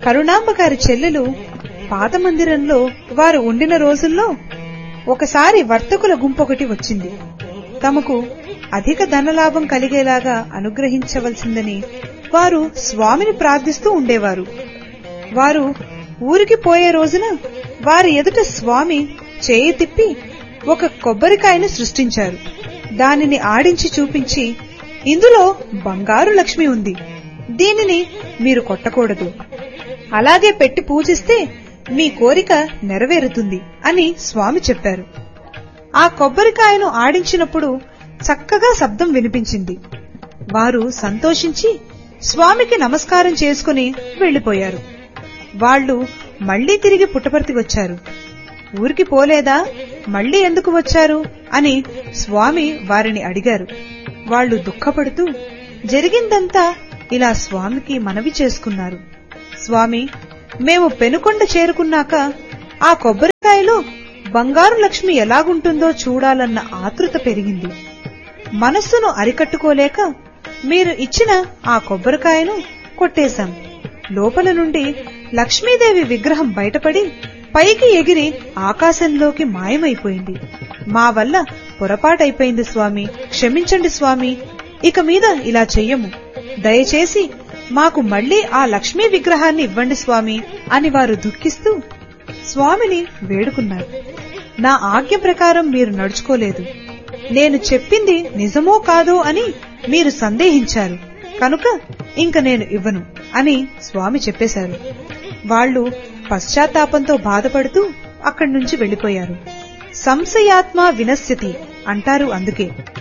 కరుణాంబ గారి చెల్లెలు పాత మందిరంలో వారు ఉండిన రోజుల్లో ఒకసారి వర్తకుల గుంపొకటి వచ్చింది తమకు అధిక ధనలాభం కలిగేలాగా అనుగ్రహించవలసిందని వారు స్వామిని ప్రార్థిస్తూ ఉండేవారు వారు ఊరికి పోయే రోజున వారి ఎదుట స్వామి చేయి తిప్పి ఒక కొబ్బరికాయను సృష్టించారు దానిని ఆడించి చూపించి ఇందులో బంగారు లక్ష్మి ఉంది దీనిని మీరు కొట్టకూడదు అలాగే పెట్టి పూజిస్తే మీ కోరిక నెరవేరుతుంది అని స్వామి చెప్పారు ఆ కొబ్బరికాయను ఆడించినప్పుడు చక్కగా శబ్దం వినిపించింది వారు సంతోషించి స్వామికి నమస్కారం చేసుకుని వెళ్లిపోయారు వాళ్ళు మళ్లీ తిరిగి పుట్టపర్తి వచ్చారు ఊరికి పోలేదా మళ్లీ ఎందుకు వచ్చారు అని స్వామి వారిని అడిగారు వాళ్ళు దుఃఖపడుతూ జరిగిందంతా ఇలా స్వామికి మనవి చేసుకున్నారు స్వామి మేము పెనుకొండ చేరుకున్నాక ఆ కొబ్బరికాయలో బంగారు లక్ష్మి ఎలాగుంటుందో చూడాలన్న ఆతృత పెరిగింది మనస్సును అరికట్టుకోలేక మీరు ఇచ్చిన ఆ కొబ్బరికాయను కొట్టేశాం లోపల నుండి లక్ష్మీదేవి విగ్రహం బయటపడి పైకి ఎగిరి ఆకాశంలోకి మాయమైపోయింది మా వల్ల పొరపాటైపోయింది స్వామి క్షమించండి స్వామి ఇక మీద ఇలా చెయ్యము దయచేసి మాకు మళ్లీ ఆ లక్ష్మీ విగ్రహాన్ని ఇవ్వండి స్వామి అని వారు దుఃఖిస్తూ స్వామిని వేడుకున్నారు నా ఆజ్ఞ ప్రకారం మీరు నడుచుకోలేదు నేను చెప్పింది నిజమో కాదో అని మీరు సందేహించారు కనుక ఇంక నేను ఇవ్వను అని స్వామి చెప్పేశారు వాళ్ళు పశ్చాత్తాపంతో బాధపడుతూ అక్కడి నుంచి వెళ్లిపోయారు సంశయాత్మ వినశ్యతి అంటారు అందుకే